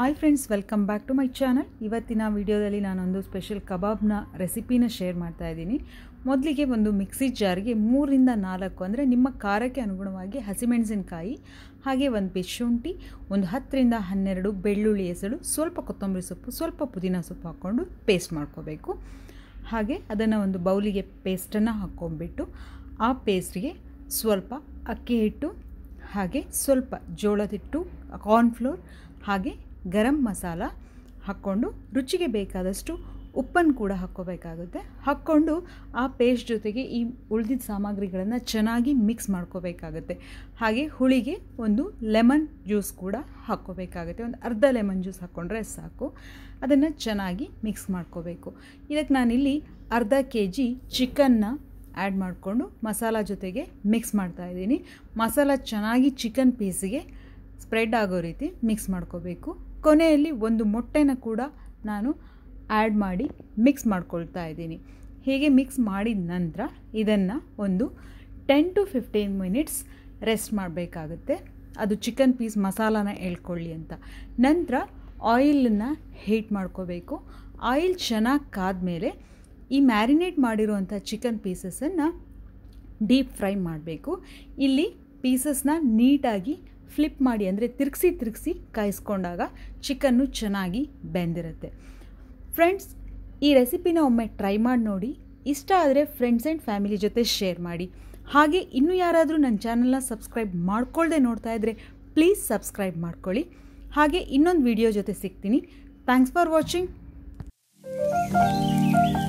hi friends welcome back to my channel ಇವತ್ತಿನ ವಿಡಿಯೋದಲ್ಲಿ ನಾನೊಂದು ಸ್ಪೆಷಲ್ ಕಬಾಬ್ನ ರೆಸಿಪಿನ ಶೇರ್ ಮಾಡ್ತಾ ಇದ್ದೀನಿ ಮೊದಲಿಗೆ ಒಂದು ಮಿಕ್ಸಿ ಜಾರ್ಗೆ ಮೂರಿಂದ ನಾಲ್ಕು ಅಂದರೆ ನಿಮ್ಮ ಖಾರಕ್ಕೆ ಅನುಗುಣವಾಗಿ ಹಸಿಮೆಣಸಿನಕಾಯಿ ಹಾಗೆ ಒಂದು ಪೀಸ್ ಶುಂಠಿ ಒಂದು ಹತ್ತರಿಂದ ಹನ್ನೆರಡು ಬೆಳ್ಳುಳ್ಳಿ ಎಸಳು ಸ್ವಲ್ಪ ಕೊತ್ತಂಬರಿ ಸೊಪ್ಪು ಸ್ವಲ್ಪ ಪುದೀನ ಸೊಪ್ಪು ಹಾಕ್ಕೊಂಡು ಪೇಸ್ಟ್ ಮಾಡ್ಕೋಬೇಕು ಹಾಗೆ ಅದನ್ನು ಒಂದು ಬೌಲಿಗೆ ಪೇಸ್ಟನ್ನು ಹಾಕ್ಕೊಂಡ್ಬಿಟ್ಟು ಆ ಪೇಸ್ಟ್ಗೆ ಸ್ವಲ್ಪ ಅಕ್ಕಿ ಹಿಟ್ಟು ಹಾಗೆ ಸ್ವಲ್ಪ ಜೋಳದ ಹಿಟ್ಟು ಕಾರ್ನ್ಫ್ಲೋರ್ ಹಾಗೆ ಗರಂ ಮಸಾಲ ಹಾಕ್ಕೊಂಡು ರುಚಿಗೆ ಬೇಕಾದಷ್ಟು ಉಪ್ಪನ್ನು ಕೂಡ ಹಾಕ್ಕೋಬೇಕಾಗುತ್ತೆ ಹಾಕ್ಕೊಂಡು ಆ ಪೇಸ್ಟ್ ಜೊತೆಗೆ ಈ ಉಳಿದಿದ್ದ ಸಾಮಗ್ರಿಗಳನ್ನು ಚೆನ್ನಾಗಿ ಮಿಕ್ಸ್ ಮಾಡ್ಕೋಬೇಕಾಗುತ್ತೆ ಹಾಗೆ ಹುಳಿಗೆ ಒಂದು ಲೆಮನ್ ಜ್ಯೂಸ್ ಕೂಡ ಹಾಕ್ಕೋಬೇಕಾಗುತ್ತೆ ಒಂದು ಅರ್ಧ ಲೆಮನ್ ಜ್ಯೂಸ್ ಹಾಕ್ಕೊಂಡ್ರೆ ಸಾಕು ಅದನ್ನು ಚೆನ್ನಾಗಿ ಮಿಕ್ಸ್ ಮಾಡ್ಕೋಬೇಕು ಇದಕ್ಕೆ ನಾನಿಲ್ಲಿ ಅರ್ಧ ಕೆ ಜಿ ಚಿಕನ್ನ ಆ್ಯಡ್ ಮಾಡಿಕೊಂಡು ಮಸಾಲ ಜೊತೆಗೆ ಮಿಕ್ಸ್ ಮಾಡ್ತಾ ಇದ್ದೀನಿ ಮಸಾಲ ಚೆನ್ನಾಗಿ ಚಿಕನ್ ಪೀಸಿಗೆ ಸ್ಪ್ರೆಡ್ ಆಗೋ ರೀತಿ ಮಿಕ್ಸ್ ಮಾಡ್ಕೋಬೇಕು ಕೊನೆಯಲ್ಲಿ ಒಂದು ಮೊಟ್ಟೆನ ಕೂಡ ನಾನು ಆ್ಯಡ್ ಮಾಡಿ ಮಿಕ್ಸ್ ಮಾಡ್ಕೊಳ್ತಾ ಇದ್ದೀನಿ ಹೀಗೆ ಮಿಕ್ಸ್ ಮಾಡಿದ ನಂತರ ಇದನ್ನು ಒಂದು ten to fifteen minutes rest ಮಾಡಬೇಕಾಗುತ್ತೆ ಅದು ಚಿಕನ್ ಪೀಸ್ ಮಸಾಲಾನ ಎಳ್ಕೊಳ್ಳಿ ಅಂತ ನಂತರ ಆಯಿಲನ್ನು ಹೀಟ್ ಮಾಡ್ಕೋಬೇಕು ಆಯಿಲ್ ಚೆನ್ನಾಗಿ ಕಾದ್ಮೇಲೆ ಈ ಮ್ಯಾರಿನೇಟ್ ಮಾಡಿರುವಂಥ ಚಿಕನ್ ಪೀಸಸನ್ನು ಡೀಪ್ ಫ್ರೈ ಮಾಡಬೇಕು ಇಲ್ಲಿ ಪೀಸಸ್ನ ನೀಟಾಗಿ ಫ್ಲಿಪ್ ಮಾಡಿ ಅಂದರೆ ತಿರುಗಿಸಿ ತಿರುಗಿಸಿ ಕಾಯಿಸ್ಕೊಂಡಾಗ ಚಿಕನ್ನು ಚೆನ್ನಾಗಿ ಬೆಂದಿರುತ್ತೆ ಫ್ರೆಂಡ್ಸ್ ಈ ರೆಸಿಪಿನ ಒಮ್ಮೆ ಟ್ರೈ ಮಾಡಿ ನೋಡಿ ಇಷ್ಟ ಆದರೆ ಫ್ರೆಂಡ್ಸ್ ಆ್ಯಂಡ್ ಫ್ಯಾಮಿಲಿ ಜೊತೆ ಶೇರ್ ಮಾಡಿ ಹಾಗೆ ಇನ್ನೂ ಯಾರಾದರೂ ನನ್ನ ಚಾನಲ್ನ ಸಬ್ಸ್ಕ್ರೈಬ್ ಮಾಡ್ಕೊಳ್ಳದೆ ನೋಡ್ತಾ ಇದ್ದರೆ ಪ್ಲೀಸ್ ಸಬ್ಸ್ಕ್ರೈಬ್ ಮಾಡ್ಕೊಳ್ಳಿ ಹಾಗೆ ಇನ್ನೊಂದು ವಿಡಿಯೋ ಜೊತೆ ಸಿಗ್ತೀನಿ ಥ್ಯಾಂಕ್ಸ್ ಫಾರ್ ವಾಚಿಂಗ್